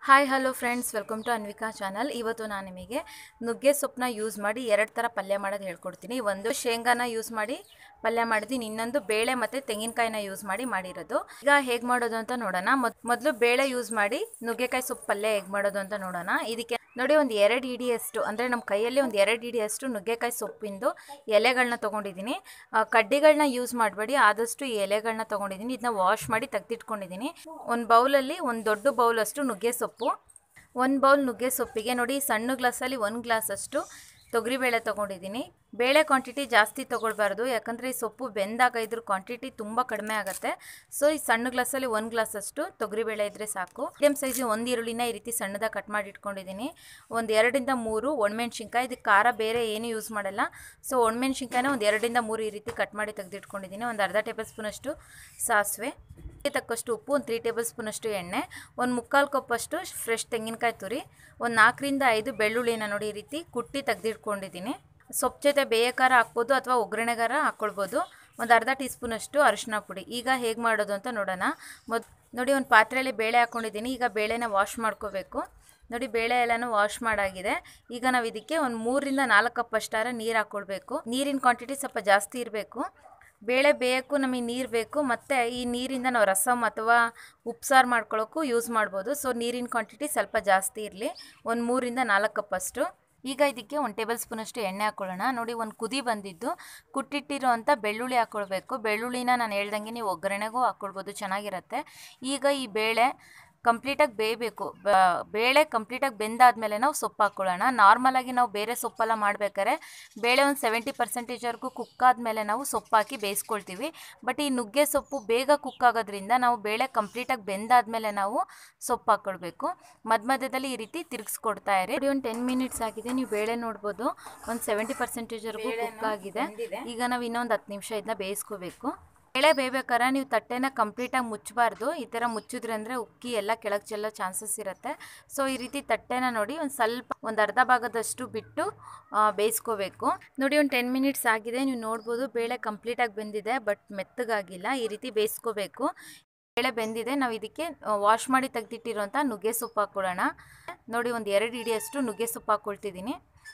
hi hello friends welcome to Anvika channel ಇವತ್ತು ನಾನು ನಿಮಗೆ ನುಗ್ಗೆ ಸೊಪ್ಪನ್ನ ಯೂಸ್ ಮಾಡಿ ಎರಡು ಥರ ಪಲ್ಯ ಮಾಡೋದು ಹೇಳ್ಕೊಡ್ತೀನಿ ಒಂದು ಶೇಂಗಾನ ಯೂಸ್ ಮಾಡಿ ಪಲ್ಯ ಮಾಡಿದ್ದೀನಿ ಇನ್ನೊಂದು ಬೇಳೆ ಮತ್ತು ತೆಂಗಿನಕಾಯಿನ ಯೂಸ್ ಮಾಡಿ ಮಾಡಿರೋದು ಈಗ ಹೇಗೆ ಮಾಡೋದು ಅಂತ ನೋಡೋಣ ಮೊದಲು ಬೇಳೆ ಯೂಸ್ ಮಾಡಿ ನುಗ್ಗೆಕಾಯಿ ಸೊಪ್ಪು ಪಲ್ಯ ಹೇಗೆ ಮಾಡೋದು ಅಂತ ನೋಡೋಣ ಇದಕ್ಕೆ ನೋಡಿ ಒಂದು ಎರಡು ಇಡಿಯಷ್ಟು ಅಂದರೆ ನಮ್ಮ ಕೈಯಲ್ಲಿ ಒಂದು ಎರಡು ಇಡಿಯಷ್ಟು ನುಗ್ಗೆಕಾಯಿ ಸೊಪ್ಪಿಂದು ಎಲೆಗಳನ್ನ ತೊಗೊಂಡಿದ್ದೀನಿ ಕಡ್ಡಿಗಳನ್ನ ಯೂಸ್ ಮಾಡಬೇಡಿ ಆದಷ್ಟು ಈ ಎಲೆಗಳನ್ನ ತೊಗೊಂಡಿದ್ದೀನಿ ಇದನ್ನ ವಾಶ್ ಮಾಡಿ ತೆಗೆದಿಟ್ಕೊಂಡಿದ್ದೀನಿ ಒಂದು ಬೌಲಲ್ಲಿ ಒಂದು ದೊಡ್ಡ ಬೌಲಷ್ಟು ನುಗ್ಗೆ ಸೊಪ್ಪು ಒಂದು ಬೌಲ್ ನುಗ್ಗೆ ಸೊಪ್ಪಿಗೆ ನೋಡಿ ಸಣ್ಣ ಗ್ಲಾಸಲ್ಲಿ ಒಂದು ಗ್ಲಾಸಷ್ಟು ತೊಗರಿಬೇಳೆ ತೊಗೊಂಡಿದ್ದೀನಿ ಬೇಳೆ ಕ್ವಾಂಟಿಟಿ ಜಾಸ್ತಿ ತೊಗೊಳ್ಬಾರ್ದು ಯಾಕಂದರೆ ಈ ಸೊಪ್ಪು ಬೆಂದಾಗ ಇದ್ರ ಕ್ವಾಂಟಿಟಿ ತುಂಬ ಕಡಿಮೆ ಆಗುತ್ತೆ ಸೊ ಈ ಸಣ್ಣ ಗ್ಲಾಸಲ್ಲಿ ಒಂದು ಗ್ಲಾಸಷ್ಟು ತೊಗರಿಬೇಳೆ ಇದ್ದರೆ ಸಾಕು ಮೀಡಿಯಮ್ ಸೈಜ್ ಒಂದು ಈರುಳ್ಳಿನ ಈ ರೀತಿ ಸಣ್ಣದಾಗಿ ಕಟ್ ಮಾಡಿ ಇಟ್ಕೊಂಡಿದ್ದೀನಿ ಒಂದು ಎರಡರಿಂದ ಮೂರು ಒಣಮೆಣ್ಸಿನ್ಕಾಯಿ ಇದಕ್ಕೆ ಖಾರ ಬೇರೆ ಏನು ಯೂಸ್ ಮಾಡಲ್ಲ ಸೊ ಒಣಮೆಣ್ಸಿನ್ಕಾಯಿನ ಒಂದು ಎರಡರಿಂದ ಮೂರು ಈ ರೀತಿ ಕಟ್ ಮಾಡಿ ತೆಗೆದಿಟ್ಕೊಂಡಿದ್ದೀನಿ ಒಂದು ಅರ್ಧ ಟೇಬಲ್ ಸ್ಪೂನಷ್ಟು ಸಾಸಿವೆ ತಕ್ಕಷ್ಟು ಉಪ್ಪು ಒಂದು ತ್ರೀ ಟೇಬಲ್ ಸ್ಪೂನಷ್ಟು ಎಣ್ಣೆ ಒಂದು ಮುಕ್ಕಾಲು ಕಪ್ಪಷ್ಟು ಫ್ರೆಶ್ ತೆಂಗಿನಕಾಯಿ ತುರಿ ಒಂದು ನಾಲ್ಕರಿಂದ ಐದು ಬೆಳ್ಳುಳ್ಳಿನ ನೋಡಿ ಈ ರೀತಿ ಕುಟ್ಟಿ ತೆಗೆದಿಟ್ಕೊಂಡಿದ್ದೀನಿ ಸೊಪ್ಪು ಜೊತೆ ಬೇಯಕಾರ ಹಾಕ್ಬೋದು ಅಥವಾ ಒಗ್ಗರಣೆಗಾರ ಹಾಕ್ಕೊಳ್ಬೋದು ಒಂದು ಅರ್ಧ ಟೀ ಸ್ಪೂನಷ್ಟು ಅರಿಶಿನ ಪುಡಿ ಈಗ ಹೇಗೆ ಮಾಡೋದು ಅಂತ ನೋಡೋಣ ಮೊದ್ ನೋಡಿ ಒಂದು ಪಾತ್ರೆಯಲ್ಲಿ ಬೇಳೆ ಹಾಕ್ಕೊಂಡಿದ್ದೀನಿ ಈಗ ಬೇಳೆನ ವಾಶ್ ಮಾಡ್ಕೋಬೇಕು ನೋಡಿ ಬೇಳೆ ಎಲ್ಲನೂ ವಾಶ್ ಮಾಡಾಗಿದೆ ಈಗ ನಾವು ಇದಕ್ಕೆ ಒಂದು ಮೂರರಿಂದ ನಾಲ್ಕು ಕಪ್ ಅಷ್ಟಾರ ನೀರು ಹಾಕ್ಕೊಳ್ಬೇಕು ನೀರಿನ ಕ್ವಾಂಟಿಟಿ ಸ್ವಲ್ಪ ಜಾಸ್ತಿ ಇರಬೇಕು ಬೇಳೆ ಬೇಯಕ್ಕೂ ನಮಗೆ ನೀರು ಬೇಕು ಮತ್ತು ಈ ನೀರಿಂದ ನಾವು ರಸಮ್ ಅಥವಾ ಉಪ್ಸಾರು ಮಾಡ್ಕೊಳ್ಳೋಕ್ಕೂ ಯೂಸ್ ಮಾಡ್ಬೋದು ಸೊ ನೀರಿನ ಕ್ವಾಂಟಿಟಿ ಸ್ವಲ್ಪ ಜಾಸ್ತಿ ಇರಲಿ ಒಂದು ಮೂರಿಂದ ನಾಲ್ಕು ಕಪ್ಪಷ್ಟು ಈಗ ಇದಕ್ಕೆ ಒಂದು ಟೇಬಲ್ ಸ್ಪೂನಷ್ಟು ಎಣ್ಣೆ ಹಾಕ್ಕೊಳ್ಳೋಣ ನೋಡಿ ಒಂದು ಕುದಿ ಬಂದಿದ್ದು ಕುಟ್ಟಿಟ್ಟಿರೋ ಅಂಥ ಬೆಳ್ಳುಳ್ಳಿ ಹಾಕ್ಕೊಳ್ಬೇಕು ಬೆಳ್ಳುಳ್ಳಿನ ನಾನು ಹೇಳ್ದಂಗೆ ನೀವು ಒಗ್ಗರಣೆಗೂ ಹಾಕ್ಕೊಳ್ಬೋದು ಚೆನ್ನಾಗಿರುತ್ತೆ ಈಗ ಈ ಬೇಳೆ ಕಂಪ್ಲೀಟಾಗಿ ಬೇಯಬೇಕು ಬೇಳೆ ಕಂಪ್ಲೀಟಾಗಿ ಬೆಂದಾದ್ಮೇಲೆ ನಾವು ಸೊಪ್ಪು ಹಾಕ್ಕೊಳ್ಳೋಣ ನಾರ್ಮಲಾಗಿ ನಾವು ಬೇರೆ ಸೊಪ್ಪೆಲ್ಲ ಮಾಡ್ಬೇಕಾದ್ರೆ ಬೇಳೆ ಒಂದು ಸೆವೆಂಟಿ ಪರ್ಸೆಂಟೇಜ್ವರೆಗೂ ಕುಕ್ ಆದಮೇಲೆ ನಾವು ಸೊಪ್ಪು ಹಾಕಿ ಬೇಯಿಸ್ಕೊಳ್ತೀವಿ ಬಟ್ ಈ ನುಗ್ಗೆ ಸೊಪ್ಪು ಬೇಗ ಕುಕ್ ಆಗೋದ್ರಿಂದ ನಾವು ಬೇಳೆ ಕಂಪ್ಲೀಟಾಗಿ ಬೆಂದಾದ್ಮೇಲೆ ನಾವು ಸೊಪ್ಪು ಹಾಕ್ಕೊಳ್ಬೇಕು ಮಧ್ಯ ಮಧ್ಯದಲ್ಲಿ ಈ ರೀತಿ ತಿರುಗಿಸ್ಕೊಡ್ತಾ ಇರಿ ನೋಡಿ ಒಂದು ಟೆನ್ ಮಿನಿಟ್ಸ್ ಆಗಿದೆ ನೀವು ಬೇಳೆ ನೋಡ್ಬೋದು ಒಂದು ಸೆವೆಂಟಿ ಪರ್ಸೆಂಟೇಜ್ವರೆಗೂ ಕುಕ್ ಆಗಿದೆ ಈಗ ನಾವು ಇನ್ನೊಂದು ಹತ್ತು ನಿಮಿಷ ಇದನ್ನ ಬೇಯಿಸ್ಕೋಬೇಕು ಬೇಳೆ ಬೇಯ್ಬೇಕಾದ್ರೆ ನೀವು ತಟ್ಟೆನ ಕಂಪ್ಲೀಟಾಗಿ ಮುಚ್ಚಬಾರ್ದು ಈ ಥರ ಮುಚ್ಚಿದ್ರೆ ಅಂದರೆ ಉಕ್ಕಿ ಎಲ್ಲ ಕೆಳಗೆ ಚೆಲ್ಲೋ ಚಾನ್ಸಸ್ ಇರುತ್ತೆ ಸೊ ಈ ರೀತಿ ತಟ್ಟೆನ ನೋಡಿ ಒಂದು ಸ್ವಲ್ಪ ಒಂದು ಅರ್ಧ ಭಾಗದಷ್ಟು ಬಿಟ್ಟು ಬೇಯಿಸ್ಕೋಬೇಕು ನೋಡಿ ಒಂದು ಟೆನ್ ಮಿನಿಟ್ಸ್ ಆಗಿದೆ ನೀವು ನೋಡ್ಬೋದು ಬೇಳೆ ಕಂಪ್ಲೀಟಾಗಿ ಬೆಂದಿದೆ ಬಟ್ ಮೆತ್ತಗಾಗಿಲ್ಲ ಈ ರೀತಿ ಬೇಯಿಸ್ಕೋಬೇಕು ಬೇಳೆ ಬೆಂದಿದೆ ನಾವು ಇದಕ್ಕೆ ವಾಶ್ ಮಾಡಿ ತೆಗೆದಿಟ್ಟಿರೋಂಥ ನುಗ್ಗೆ ಸೊಪ್ಪು ಹಾಕ್ಕೊಳ್ಳೋಣ ನೋಡಿ ಒಂದು ಎರಡು ಇಡಿಯಷ್ಟು ನುಗ್ಗೆ ಸೊಪ್ಪು ಹಾಕ್ಕೊಳ್ತಿದ್ದೀನಿ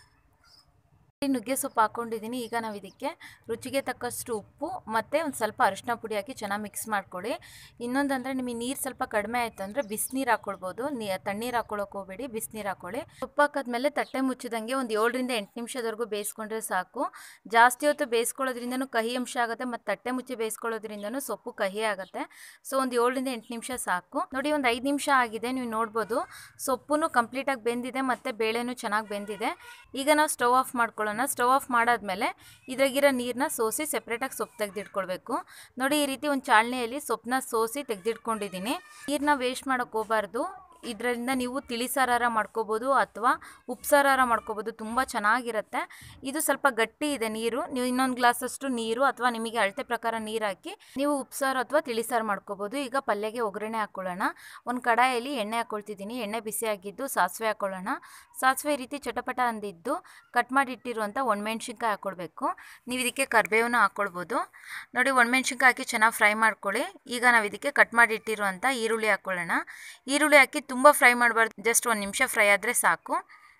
ನುಗ್ಗೆ ಸೊಪ್ಪು ಹಾಕ್ಕೊಂಡಿದ್ದೀನಿ ಈಗ ನಾವು ಇದಕ್ಕೆ ರುಚಿಗೆ ತಕ್ಕಷ್ಟು ಉಪ್ಪು ಮತ್ತು ಒಂದು ಸ್ವಲ್ಪ ಅರಿಶಿನ ಪುಡಿ ಹಾಕಿ ಚೆನ್ನಾಗಿ ಮಿಕ್ಸ್ ಮಾಡ್ಕೊಳ್ಳಿ ಇನ್ನೊಂದಂದರೆ ನಿಮಗೆ ನೀರು ಸ್ವಲ್ಪ ಕಡಿಮೆ ಆಯಿತು ಅಂದರೆ ಬಿಸಿನೀರು ಹಾಕ್ಕೊಳ್ಬೋದು ನೀ ತಣ್ಣೀರು ಹಾಕ್ಕೊಳ್ಳೋಕೆ ಹೋಗಬೇಡಿ ಬಿಸಿನೀರು ಹಾಕ್ಕೊಳ್ಳಿ ಉಪ್ಪು ಹಾಕಿದ್ಮೇಲೆ ತಟ್ಟೆ ಮುಚ್ಚಿದಂಗೆ ಒಂದು ಏಳರಿಂದ ಎಂಟು ನಿಮಿಷದವರೆಗೂ ಬೇಯಿಸ್ಕೊಂಡ್ರೆ ಸಾಕು ಜಾಸ್ತಿ ಹೊತ್ತು ಬೇಯಿಸ್ಕೊಳ್ಳೋದ್ರಿಂದನೂ ಕಹಿ ಅಂಶ ಆಗುತ್ತೆ ಮತ್ತು ತಟ್ಟೆ ಮುಚ್ಚಿ ಬೇಯಿಸ್ಕೊಳ್ಳೋದ್ರಿಂದನೂ ಸೊಪ್ಪು ಕಹಿ ಆಗುತ್ತೆ ಸೊ ಒಂದು ಏಳರಿಂದ ಎಂಟು ನಿಮಿಷ ಸಾಕು ನೋಡಿ ಒಂದು ಐದು ನಿಮಿಷ ಆಗಿದೆ ನೀವು ನೋಡ್ಬೋದು ಸೊಪ್ಪು ಕಂಪ್ಲೀಟಾಗಿ ಬೆಂದಿದೆ ಮತ್ತು ಬೇಳೆನೂ ಚೆನ್ನಾಗಿ ಬೆಂದಿದೆ ಈಗ ನಾವು ಸ್ಟವ್ ಆಫ್ ಮಾಡ್ಕೊಳ್ಳೋಣ ಸ್ಟವ್ ಆಫ್ ಮಾಡಾದ್ಮೇಲೆ ಇದ್ರಾಗಿರೋ ನೀರನ್ನ ಸೋಸಿ ಸೆಪ್ರೇಟಾಗಿ ಸೊಪ್ಪು ತೆಗೆದಿಟ್ಕೊಳ್ಬೇಕು ನೋಡಿ ಈ ರೀತಿ ಒಂದು ಚಾಳ್ನೆಯಲ್ಲಿ ಸೊಪ್ಪನ್ನ ಸೋಸಿ ತೆಗೆದಿಟ್ಕೊಂಡಿದ್ದೀನಿ ನೀರನ್ನ ವೇಸ್ಟ್ ಮಾಡೋಕ್ಕೆ ಹೋಗಬಾರ್ದು ಇದರಿಂದ ನೀವು ತಿಳಿಸಾರಾರ ಮಾಡ್ಕೋಬೋದು ಅಥವಾ ಉಪ್ಸಾರಾರ ಮಾಡ್ಕೋಬೋದು ತುಂಬ ಚೆನ್ನಾಗಿರುತ್ತೆ ಇದು ಸ್ವಲ್ಪ ಗಟ್ಟಿ ಇದೆ ನೀರು ನೀವು ಇನ್ನೊಂದು ಗ್ಲಾಸಷ್ಟು ನೀರು ಅಥವಾ ನಿಮಗೆ ಅಳತೆ ಪ್ರಕಾರ ನೀರು ಹಾಕಿ ನೀವು ಉಪ್ಸಾರು ಅಥವಾ ತಿಳಿಸಾರು ಮಾಡ್ಕೋಬೋದು ಈಗ ಪಲ್ಯಗೆ ಒಗ್ಗರಣೆ ಹಾಕ್ಕೊಳ್ಳೋಣ ಒಂದು ಕಡಾಯಲ್ಲಿ ಎಣ್ಣೆ ಹಾಕ್ಕೊಳ್ತಿದ್ದೀನಿ ಎಣ್ಣೆ ಬಿಸಿ ಆಗಿದ್ದು ಸಾಸಿವೆ ಹಾಕ್ಕೊಳ್ಳೋಣ ಸಾಸಿವೆ ಈ ರೀತಿ ಚಟಪಟ ಅಂದಿದ್ದು ಕಟ್ ಮಾಡಿ ಇಟ್ಟಿರುವಂಥ ಒಣಮೆಣ್ಸಿನ್ಕಾಯಿ ಹಾಕ್ಕೊಳ್ಬೇಕು ನೀವು ಇದಕ್ಕೆ ಕರಿಬೇವನ್ನ ಹಾಕ್ಕೊಳ್ಬೋದು ನೋಡಿ ಒಣಮೆಣ್ಸಿನ್ಕಾಯಿ ಹಾಕಿ ಚೆನ್ನಾಗಿ ಫ್ರೈ ಮಾಡ್ಕೊಳ್ಳಿ ಈಗ ನಾವು ಇದಕ್ಕೆ ಕಟ್ ಮಾಡಿ ಇಟ್ಟಿರುವಂಥ ಈರುಳ್ಳಿ ಹಾಕ್ಕೊಳ್ಳೋಣ ಈರುಳ್ಳಿ ಹಾಕಿ ತುಂಬ ಫ್ರೈ ಮಾಡಬಾರ್ದು ಜಸ್ಟ್ ಒಂದು ನಿಮಿಷ ಫ್ರೈ ಆದರೆ ಸಾಕು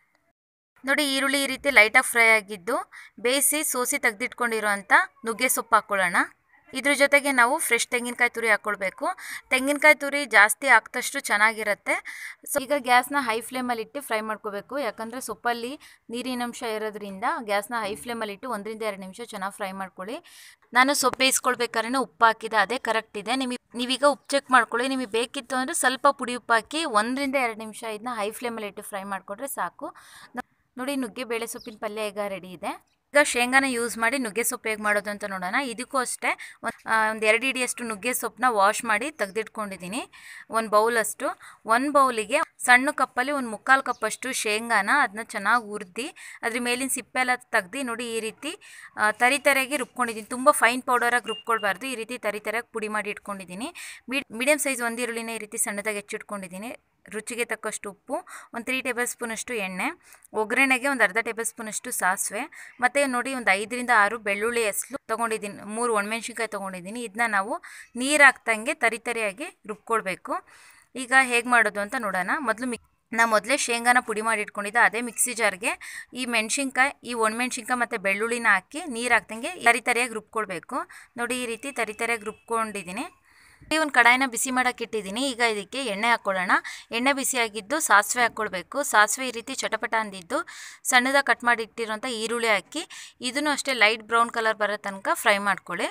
ನೋಡಿ ಈರುಳ್ಳಿ ಈ ರೀತಿ ಲೈಟಾಗಿ ಫ್ರೈ ಆಗಿದ್ದು ಬೇಯಿಸಿ ಸೋಸಿ ತೆಗೆದಿಟ್ಕೊಂಡಿರೋಂಥ ನುಗ್ಗೆ ಸೊಪ್ಪು ಹಾಕ್ಕೊಳ್ಳೋಣ ಇದ್ರ ಜೊತೆಗೆ ನಾವು ಫ್ರೆಶ್ ತೆಂಗಿನಕಾಯಿ ತುರಿ ಹಾಕ್ಕೊಳ್ಬೇಕು ತೆಂಗಿನಕಾಯಿ ತುರಿ ಜಾಸ್ತಿ ಹಾಕ್ದಷ್ಟು ಚೆನ್ನಾಗಿರುತ್ತೆ ಸೊ ಈಗ ಗ್ಯಾಸ್ನ ಹೈ ಫ್ಲೇಮಲ್ಲಿ ಇಟ್ಟು ಫ್ರೈ ಮಾಡ್ಕೋಬೇಕು ಯಾಕಂದರೆ ಸೊಪ್ಪಲ್ಲಿ ನೀರಿನಂಶ ಇರೋದ್ರಿಂದ ಗ್ಯಾಸ್ನ ಹೈ ಫ್ಲೇಮಲ್ಲಿ ಇಟ್ಟು ಒಂದರಿಂದ ಎರಡು ನಿಮಿಷ ಚೆನ್ನಾಗಿ ಫ್ರೈ ಮಾಡ್ಕೊಳ್ಳಿ ನಾನು ಸೊಪ್ಪು ಬೇಯಿಸ್ಕೊಳ್ಬೇಕಾದ್ರೆ ಉಪ್ಪು ಹಾಕಿದೆ ಅದೇ ಕರೆಕ್ಟ್ ಇದೆ ನಿಮಗೆ ನೀವೀಗ ಉಪ್ಪು ಚೆಕ್ ಮಾಡ್ಕೊಳ್ಳಿ ನಿಮಗೆ ಬೇಕಿತ್ತು ಅಂದರೆ ಸ್ವಲ್ಪ ಪುಡಿ ಉಪ್ಪು ಹಾಕಿ ಒಂದರಿಂದ ಎರಡು ನಿಮಿಷ ಇದನ್ನ ಹೈ ಫ್ಲೇಮಲ್ಲಿ ಇಟ್ಟು ಫ್ರೈ ಮಾಡಿಕೊಂಡ್ರೆ ಸಾಕು ನೋಡಿ ನುಗ್ಗೆ ಬೇಳೆ ಸೊಪ್ಪಿನ ಪಲ್ಯ ಈಗ ರೆಡಿ ಇದೆ ಈಗ ಶೇಂಗಾನ ಯೂಸ್ ಮಾಡಿ ನುಗ್ಗೆ ಸೊಪ್ಪು ಹೇಗೆ ಮಾಡೋದು ಅಂತ ನೋಡೋಣ ಇದಕ್ಕೂ ಅಷ್ಟೇ ಒಂದು ಎರಡು ಇಡಿಯಷ್ಟು ನುಗ್ಗೆ ಸೊಪ್ಪನ್ನ ವಾಶ್ ಮಾಡಿ ತೆಗೆದಿಟ್ಕೊಂಡಿದ್ದೀನಿ ಒಂದು ಬೌಲಷ್ಟು ಒಂದು ಬೌಲಿಗೆ ಸಣ್ಣ ಕಪ್ಪಲ್ಲಿ ಒಂದು ಮುಕ್ಕಾಲು ಕಪ್ಪಷ್ಟು ಶೇಂಗಾನ ಅದನ್ನ ಚೆನ್ನಾಗಿ ಹುರಿದು ಅದ್ರ ಮೇಲಿನ ಸಿಪ್ಪೆ ಎಲ್ಲ ತೆಗ್ದು ನೋಡಿ ಈ ರೀತಿ ತರಿ ತರಿಯಾಗಿ ರುಬ್ಕೊಂಡಿದ್ದೀನಿ ತುಂಬ ಫೈನ್ ಪೌಡರಾಗಿ ರುಬ್ಕೊಳ್ಬಾರ್ದು ಈ ರೀತಿ ತರಿ ತರಿಯಾಗಿ ಪುಡಿ ಮಾಡಿ ಇಟ್ಕೊಂಡಿದ್ದೀನಿ ಮೀಡಿಯಮ್ ಸೈಜ್ ಒಂದು ಈರುಳ್ಳಿನ ಈ ರೀತಿ ಸಣ್ಣದಾಗಿ ಹೆಚ್ಚಿಟ್ಕೊಂಡಿದ್ದೀನಿ ರುಚಿಗೆ ತಕ್ಕಷ್ಟು ಉಪ್ಪು ಒಂದು ತ್ರೀ ಟೇಬಲ್ ಸ್ಪೂನಷ್ಟು ಎಣ್ಣೆ ಒಗ್ಗರಣೆಗೆ ಒಂದು ಅರ್ಧ ಟೇಬಲ್ ಸ್ಪೂನಷ್ಟು ಸಾಸಿವೆ ಮತ್ತು ನೋಡಿ ಒಂದು ಐದರಿಂದ ಆರು ಬೆಳ್ಳುಳ್ಳಿ ಹೆಸರು ತೊಗೊಂಡಿದ್ದೀನಿ ಮೂರು ಒಣಮೆಣ್ಸಿನ್ಕಾಯಿ ತೊಗೊಂಡಿದ್ದೀನಿ ಇದನ್ನ ನಾವು ನೀರು ಹಾಕ್ದಂಗೆ ತರಿ ತರಿಯಾಗಿ ರುಬ್ಕೊಳ್ಬೇಕು ಈಗ ಹೇಗೆ ಮಾಡೋದು ಅಂತ ನೋಡೋಣ ಮೊದಲು ಮಿಕ್ ನಾ ಮೊದಲೇ ಶೇಂಗಾನ ಪುಡಿ ಮಾಡಿ ಇಟ್ಕೊಂಡಿದ್ದೆ ಅದೇ ಮಿಕ್ಸಿ ಜಾರ್ಗೆ ಈ ಮೆಣಸಿನ್ಕಾಯಿ ಈ ಒಣಮೆಣ್ಸಿನ್ಕಾಯಿ ಮತ್ತು ಬೆಳ್ಳುಳ್ಳಿನ ಹಾಕಿ ನೀರು ಹಾಕ್ದಂಗೆ ತರಿ ತರಿಯಾಗಿ ರುಬ್ಕೊಳ್ಬೇಕು ನೋಡಿ ಈ ರೀತಿ ತರಿ ತರಿಯಾಗಿ ರುಬ್ಕೊಂಡಿದ್ದೀನಿ ಈ ಒಂದು ಕಡಾಯಿನ ಬಿಸಿ ಮಾಡೋಕೆ ಇಟ್ಟಿದ್ದೀನಿ ಈಗ ಇದಕ್ಕೆ ಎಣ್ಣೆ ಹಾಕ್ಕೊಳ್ಳೋಣ ಎಣ್ಣೆ ಬಿಸಿಯಾಗಿದ್ದು ಸಾಸಿವೆ ಹಾಕ್ಕೊಳ್ಬೇಕು ಸಾಸಿವೆ ಈ ರೀತಿ ಚಟಪಟ ಅಂದಿದ್ದು ಸಣ್ಣದಾಗಿ ಕಟ್ ಮಾಡಿ ಇಟ್ಟಿರೋಂಥ ಈರುಳ್ಳಿ ಹಾಕಿ ಇದನ್ನು ಅಷ್ಟೇ ಲೈಟ್ ಬ್ರೌನ್ ಕಲರ್ ಬರೋ ತನಕ ಫ್ರೈ ಮಾಡ್ಕೊಳ್ಳಿ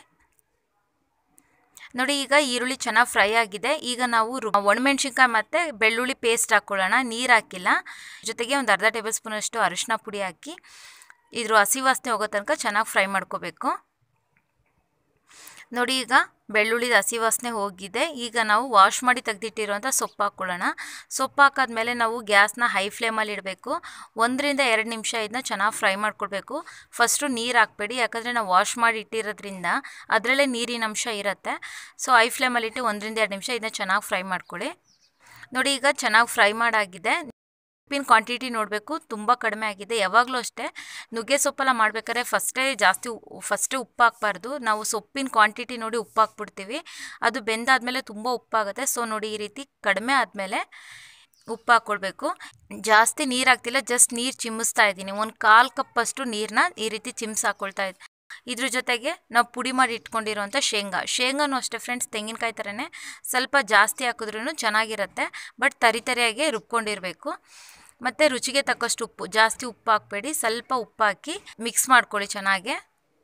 ನೋಡಿ ಈಗ ಈರುಳ್ಳಿ ಚೆನ್ನಾಗಿ ಫ್ರೈ ಆಗಿದೆ ಈಗ ನಾವು ರು ಒಣಮೆಣ್ಸಿನ್ಕಾಯಿ ಮತ್ತು ಬೆಳ್ಳುಳ್ಳಿ ಪೇಸ್ಟ್ ಹಾಕ್ಕೊಳ್ಳೋಣ ನೀರು ಹಾಕಿಲ್ಲ ಜೊತೆಗೆ ಒಂದು ಅರ್ಧ ಟೇಬಲ್ ಸ್ಪೂನಷ್ಟು ಅರಿಶಿನ ಪುಡಿ ಹಾಕಿ ಇದ್ರ ಹಸಿ ವಾಸನೆ ಹೋಗೋ ತನಕ ಚೆನ್ನಾಗಿ ಫ್ರೈ ಮಾಡ್ಕೋಬೇಕು ನೋಡಿ ಈಗ ಬೆಳ್ಳುಳ್ಳಿದ ಹಸಿ ವಾಸನೆ ಹೋಗಿದೆ ಈಗ ನಾವು ವಾಶ್ ಮಾಡಿ ತೆಗೆದಿಟ್ಟಿರುವಂಥ ಸೊಪ್ಪು ಹಾಕ್ಕೊಳ್ಳೋಣ ಸೊಪ್ಪು ಹಾಕಾದ್ಮೇಲೆ ನಾವು ಗ್ಯಾಸ್ನ ಹೈ ಫ್ಲೇಮಲ್ಲಿ ಇಡಬೇಕು ಒಂದರಿಂದ ಎರಡು ನಿಮಿಷ ಇದನ್ನ ಚೆನ್ನಾಗಿ ಫ್ರೈ ಮಾಡ್ಕೊಳ್ಬೇಕು ಫಸ್ಟು ನೀರು ಹಾಕ್ಬೇಡಿ ಯಾಕಂದರೆ ನಾವು ವಾಶ್ ಮಾಡಿ ಇಟ್ಟಿರೋದ್ರಿಂದ ಅದರಲ್ಲೇ ನೀರಿನ ಅಂಶ ಇರುತ್ತೆ ಸೊ ಹೈ ಫ್ಲೇಮಲ್ಲಿಟ್ಟು ಒಂದರಿಂದ ಎರಡು ನಿಮಿಷ ಇದನ್ನ ಚೆನ್ನಾಗಿ ಫ್ರೈ ಮಾಡ್ಕೊಳ್ಳಿ ನೋಡಿ ಈಗ ಚೆನ್ನಾಗಿ ಫ್ರೈ ಮಾಡಾಗಿದೆ ಉಪ್ಪಿನ ಕ್ವಾಂಟಿಟಿ ನೋಡಬೇಕು ತುಂಬ ಕಡಿಮೆ ಆಗಿದೆ ಯಾವಾಗಲೂ ಅಷ್ಟೇ ನುಗ್ಗೆ ಸೊಪ್ಪೆಲ್ಲ ಮಾಡ್ಬೇಕಾದ್ರೆ ಫಸ್ಟೇ ಜಾಸ್ತಿ ಫಸ್ಟೇ ಉಪ್ಪು ಹಾಕ್ಬಾರ್ದು ನಾವು ಸೊಪ್ಪಿನ ಕ್ವಾಂಟಿಟಿ ನೋಡಿ ಉಪ್ಪು ಹಾಕ್ಬಿಡ್ತೀವಿ ಅದು ಬೆಂದಾದಮೇಲೆ ತುಂಬ ಉಪ್ಪಾಗುತ್ತೆ ಸೊ ನೋಡಿ ಈ ರೀತಿ ಕಡಿಮೆ ಆದಮೇಲೆ ಉಪ್ಪು ಹಾಕ್ಕೊಳ್ಬೇಕು ಜಾಸ್ತಿ ನೀರು ಹಾಕ್ತಿಲ್ಲ ಜಸ್ಟ್ ನೀರು ಚಿಮ್ಮಿಸ್ತಾ ಇದ್ದೀನಿ ಒಂದು ಕಾಲು ಕಪ್ಪಷ್ಟು ನೀರನ್ನ ಈ ರೀತಿ ಚಿಮ್ಸ್ ಹಾಕ್ಕೊಳ್ತಾ ಇದ್ದೀನಿ ಇದ್ರ ಜೊತೆಗೆ ನಾವು ಪುಡಿ ಮಾಡಿ ಇಟ್ಕೊಂಡಿರೋಂಥ ಶೇಂಗಾ ಶೇಂಗಾನು ಅಷ್ಟೇ ಫ್ರೆಂಡ್ಸ್ ತೆಂಗಿನಕಾಯಿ ಥರನೇ ಸ್ವಲ್ಪ ಜಾಸ್ತಿ ಹಾಕಿದ್ರೂ ಚೆನ್ನಾಗಿರುತ್ತೆ ಬಟ್ ತರಿ ತರಿಯಾಗೆ ರುಬ್ಕೊಂಡಿರಬೇಕು ಮತ್ತು ರುಚಿಗೆ ತಕ್ಕಷ್ಟು ಉಪ್ಪು ಜಾಸ್ತಿ ಉಪ್ಪು ಹಾಕಬೇಡಿ ಸ್ವಲ್ಪ ಉಪ್ಪು ಹಾಕಿ ಮಿಕ್ಸ್ ಮಾಡ್ಕೊಳ್ಳಿ ಚೆನ್ನಾಗೆ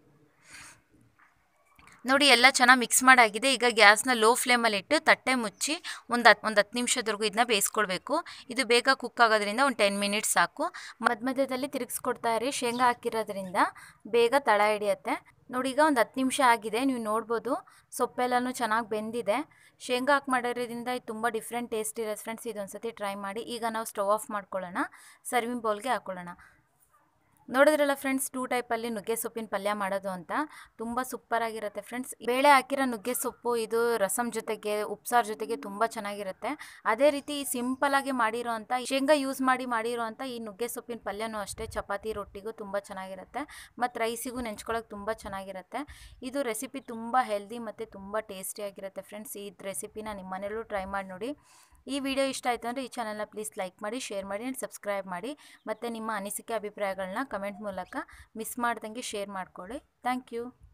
ನೋಡಿ ಎಲ್ಲ ಚೆನ್ನಾಗಿ ಮಿಕ್ಸ್ ಮಾಡಾಗಿದೆ ಈಗ ಗ್ಯಾಸ್ನ ಲೋ ಫ್ಲೇಮಲ್ಲಿ ಇಟ್ಟು ತಟ್ಟೆ ಮುಚ್ಚಿ ಒಂದು ಹತ್ತು ಒಂದು ಹತ್ತು ನಿಮಿಷದವರೆಗೂ ಇದನ್ನ ಬೇಯಿಸ್ಕೊಳ್ಬೇಕು ಇದು ಬೇಗ ಕುಕ್ ಆಗೋದ್ರಿಂದ ಒಂದು ಟೆನ್ ಮಿನಿಟ್ಸ್ ಸಾಕು ಮಧ್ಯ ಮಧ್ಯದಲ್ಲಿ ತಿರುಗಿಸ್ಕೊಡ್ತಾ ಇರಿ ಶೇಂಗಾ ಹಾಕಿರೋದ್ರಿಂದ ಬೇಗ ತಳ ಹಿಡಿಯುತ್ತೆ ನೋಡಿ ಈಗ ಒಂದು ಹತ್ತು ನಿಮಿಷ ಆಗಿದೆ ನೀವು ನೋಡ್ಬೋದು ಸೊಪ್ಪೆಲ್ಲನೂ ಚೆನ್ನಾಗಿ ಬೆಂದಿದೆ ಶೇಂಗಾ ಹಾಕಿ ಮಾಡಿರೋದ್ರಿಂದ ಇದು ತುಂಬ ಡಿಫ್ರೆಂಟ್ ಟೇಸ್ಟ್ ಇರುತ್ತೆ ಫ್ರೆಂಡ್ಸ್ ಇದೊಂದು ಸತಿ ಟ್ರೈ ಮಾಡಿ ಈಗ ನಾವು ಸ್ಟವ್ ಆಫ್ ಮಾಡ್ಕೊಳ್ಳೋಣ ಸರ್ವಿಂಗ್ ಬೌಲ್ಗೆ ಹಾಕ್ಕೊಳ್ಳೋಣ ನೋಡಿದ್ರಲ್ಲ ಫ್ರೆಂಡ್ಸ್ ಟೂ ಟೈಪಲ್ಲಿ ನುಗ್ಗೆ ಸೊಪ್ಪಿನ ಪಲ್ಯ ಮಾಡೋದು ಅಂತ ತುಂಬ ಸೂಪರಾಗಿರುತ್ತೆ ಫ್ರೆಂಡ್ಸ್ ಬೇಳೆ ಹಾಕಿರೋ ನುಗ್ಗೆ ಸೊಪ್ಪು ಇದು ರಸಮ್ ಜೊತೆಗೆ ಉಪ್ಸಾರು ಜೊತೆಗೆ ತುಂಬ ಚೆನ್ನಾಗಿರುತ್ತೆ ಅದೇ ರೀತಿ ಸಿಂಪಲಾಗಿ ಮಾಡಿರೋ ಅಂಥ ಶೇಂಗಾ ಯೂಸ್ ಮಾಡಿ ಮಾಡಿರೋ ಅಂಥ ಈ ನುಗ್ಗೆ ಸೊಪ್ಪಿನ ಪಲ್ಯನೂ ಅಷ್ಟೇ ಚಪಾತಿ ರೊಟ್ಟಿಗೂ ತುಂಬ ಚೆನ್ನಾಗಿರುತ್ತೆ ಮತ್ತು ರೈಸಿಗೂ ನೆಂಚ್ಕೊಳ್ಳೋಕೆ ತುಂಬ ಚೆನ್ನಾಗಿರುತ್ತೆ ಇದು ರೆಸಿಪಿ ತುಂಬ ಹೆಲ್ದಿ ಮತ್ತು ತುಂಬ ಟೇಸ್ಟಿಯಾಗಿರುತ್ತೆ ಫ್ರೆಂಡ್ಸ್ ಈ ರೆಸಿಪಿನ ನಿಮ್ಮ ಮನೇಲೂ ಟ್ರೈ ಮಾಡಿ ನೋಡಿ ಈ ವಿಡಿಯೋ ಇಷ್ಟ ಆಯಿತು ಅಂದರೆ ಈ ಚಾನಲ್ನ ಪ್ಲೀಸ್ ಲೈಕ್ ಮಾಡಿ ಶೇರ್ ಮಾಡಿ ಆ್ಯಂಡ್ ಸಬ್ಸ್ಕ್ರೈಬ್ ಮಾಡಿ ಮತ್ತು ನಿಮ್ಮ ಅನಿಸಿಕೆ ಅಭಿಪ್ರಾಯಗಳನ್ನ ಕಮೆಂಟ್ ಮೂಲಕ ಮಿಸ್ ಮಾಡ್ದಂಗೆ ಶೇರ್ ಮಾಡ್ಕೊಳ್ಳಿ ಥ್ಯಾಂಕ್ ಯು